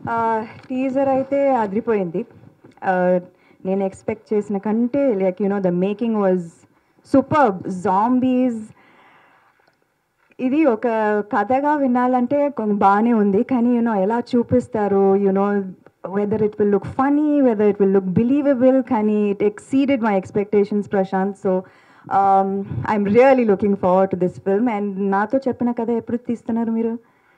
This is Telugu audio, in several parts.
టీజర్ అయితే అదిరిపోయింది Uh, నేను ఎక్స్పెక్ట్ చేసిన కంటే like you know the making was super zombies ఇది ఒక కథగా వినాలంటే కొం- బాగానే ఉంది కానీ యూనో ఎలా చూపిస్తారు you know whether it will look funny whether it will look believable కానీ it exceeded my expectations Prashanth so I'm really looking forward to this film and నాతో చెప్పిన కథ ఎప్పుడు తీస్తున్నారు మీరు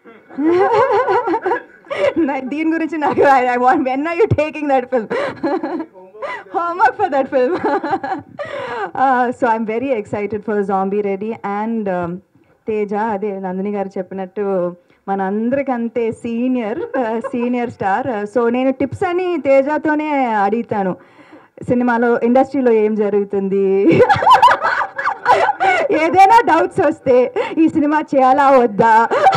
నా- దీని గురించి నాకు I want when are you taking that film homework for that film. uh, so I'm very excited for Zombie Ready and um, Teja అదే నందిని గారు చెప్పినట్టు మనందరికంతే సీనియర్ సీనియర్ స్టార్ సో నేను టిప్స్ అని తేజతోనే అడుగుతాను సినిమాలో ఇండస్ట్రీలో ఏం జరుగుతుంది ఏదైనా డౌట్స్ వస్తే ఈ సినిమా చేయాలా వద్దా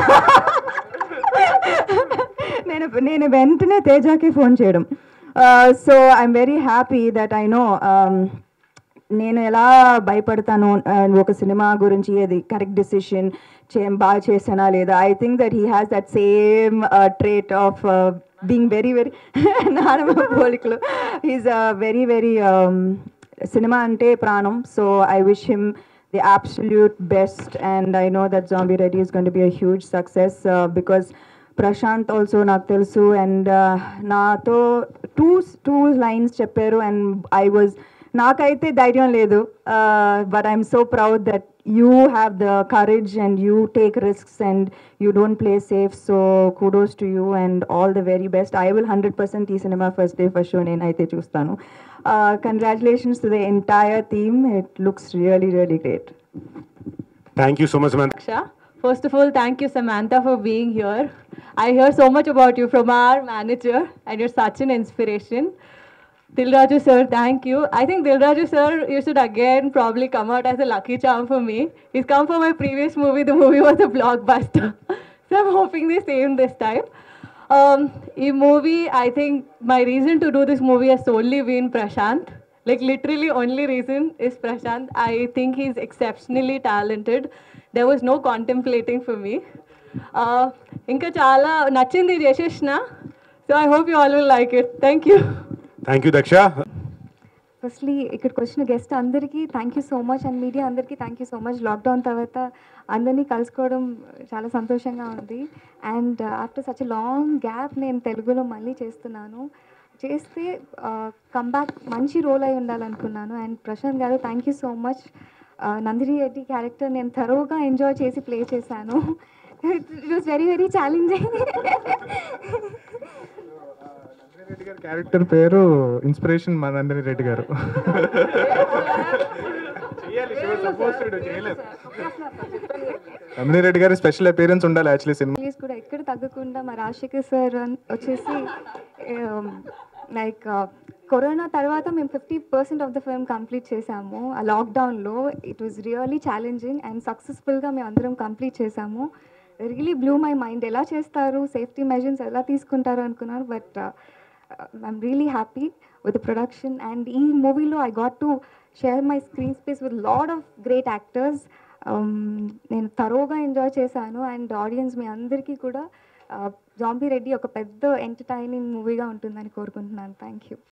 నేను నేను వెంటనే తేజాకి ఫోన్ చేయడం so I'm very happy that I know నేను ఎలా భయపడతాను uh, ఒక సినిమా గురించి ఏది కరెక్ట్ డెసిషన్ చే బాగా చేసానా లేదా I think that he has that same trait of being very very నానమ్మ పోలికలు ఈజ్ వెరీ వెరీ సినిమా అంటే ప్రాణం so I wish him the absolute best and I know that Zombie Ready is going to be a huge success uh, because Prashanth also నాకు తెలుసు అండ్ నాతో టూ టూ లైన్స్ చెప్పారు అండ్ ఐ వాజ్ నాకైతే ధైర్యం లేదు but I'm so proud that you have the courage and you take risks and you don't play safe so kudos to you and all the very best I will hundred percent ఈ cinema first day first show నేనైతే చూస్తాను congratulations to the entire theme it looks really really great thank you so much man Raksha. First of all, thank you, Samantha, for being here. I hear so much about you from our manager, and you're such an inspiration. Dilraju sir, thank you. I think Dilraju sir, you should again probably come out as a lucky charm for me. He's come for my previous movie. The movie was a blockbuster. so I'm hoping the same this time. Um, in movie, I think my reason to do this movie has solely been Prashant. Like literally only reason is Prashant. I think he's exceptionally talented. There was no contemplating for me. Uh, ఇంకా చాలా నచ్చింది చేసేసిన so I hope you all will like it thank you thank you Daksha firstly ఇక్కడికి వచ్చిన గెస్ట్ అందరికీ thank you so much and media అందరికీ thank you so much lockdown తర్వాత అందరినీ కలుసుకోవడం చాలా సంతోషంగా ఉంది and after such long gap నేను తెలుగులో మళ్ళీ చేస్తున్నాను చేస్తే కంబ్యాక్ మంచి రోల్ అయి ఉండాలనుకున్నాను and Prashanth garu thank you so much Nandini Reddy character నేను థరోగా ఎంజాయ్ చేసి ప్లే చేశాను it was very very challenging Reddy గారి క్యారెక్టర్ పేరు ఇన్స్పిరేషన్ మా నందిని రెడ్డి గారు నందిని రెడ్డి గారి స్పెషల్ అపీరెన్స్ ఉండాలి యాక్చువల్లీ సినిమా ప్లీజ్ కూడా ఎక్కడ తగ్గకుండా మా రాజశేఖర్ సార్ వచ్చేసి లైక్ కరోనా తర్వాత మేము fifty percent of the film complete చేసాము ఆ లాక్డౌన్లో it was really challenging and సక్సెస్ఫుల్గా మేము అందరం కంప్లీట్ చేసాము రియలీ బ్లూ మై మైండ్ ఎలా చేస్తారు సేఫ్టీ మెజర్స్ ఎలా తీసుకుంటారు అనుకున్నాను but I'm really happy with production and ఈ మూవీలో I got to share my screen space with lot of great actors నేను తరోగా ఎంజాయ్ చేశాను అండ్ ఆడియన్స్ మీ అందరికీ కూడా జాంబీ రెడ్డి ఒక పెద్ద ఎంటర్టైనింగ్ మూవీగా ఉంటుందని కోరుకుంటున్నాను థ్యాంక్ యూ